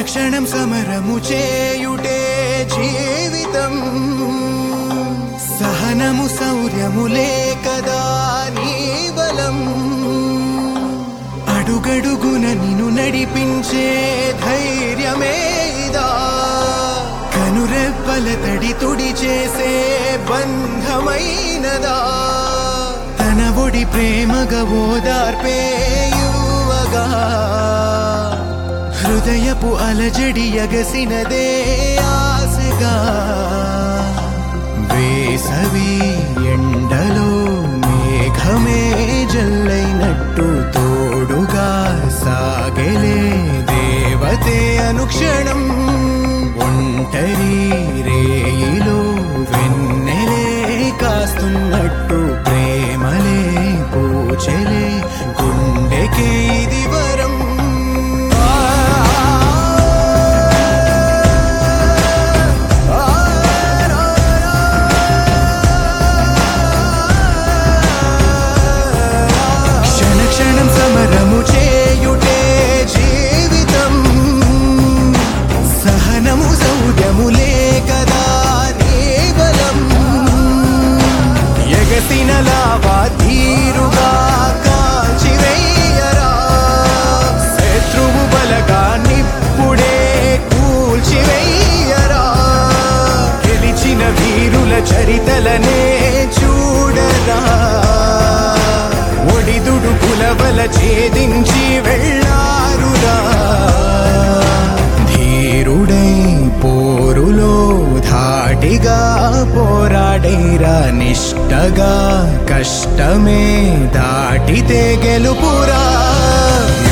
క్షణం సమరము చేయుటే జీవితం సహనము శౌర్యములే కదా నీ బలం అడుగడుగున నిన్ను నడిపించే ధైర్యమే ఇదా కనురెప్పల తడి తుడి చేసే బంధమైనదా తన ఒడి ప్రేమగా ఓదార్పే యువగా హృదయపు అలజడి ఎగసినదే ఆశగా వేసవి ఎండలో మేఘమే జల్లైనట్టు తోడుగా సాగలే దేవతే అనుక్షణం ఒంటరి రేయిలో వెన్నెలే కాస్తున్నట్టు ప్రేమలే పూచెలే గుండెకే ఇది వరం క్షణ క్షణం సమరము చేయుటే జీవితం సహనము సౌర్యములే కదా నీ బలం ఎగసిన లావా తీరుగా కాల్చివేయరా శత్రువు బలగా నిప్పుడే కూల్చివేయరా గెలిచిన వీరుల చరితలనే చూడరా ఒడిదుడు కులవల ఛేదించి వెళ్ళారురా ధీరుడై పోరులో ధాటిగా పోరాడేరా నిష్టగా కష్టమే దాటితే గెలుపురా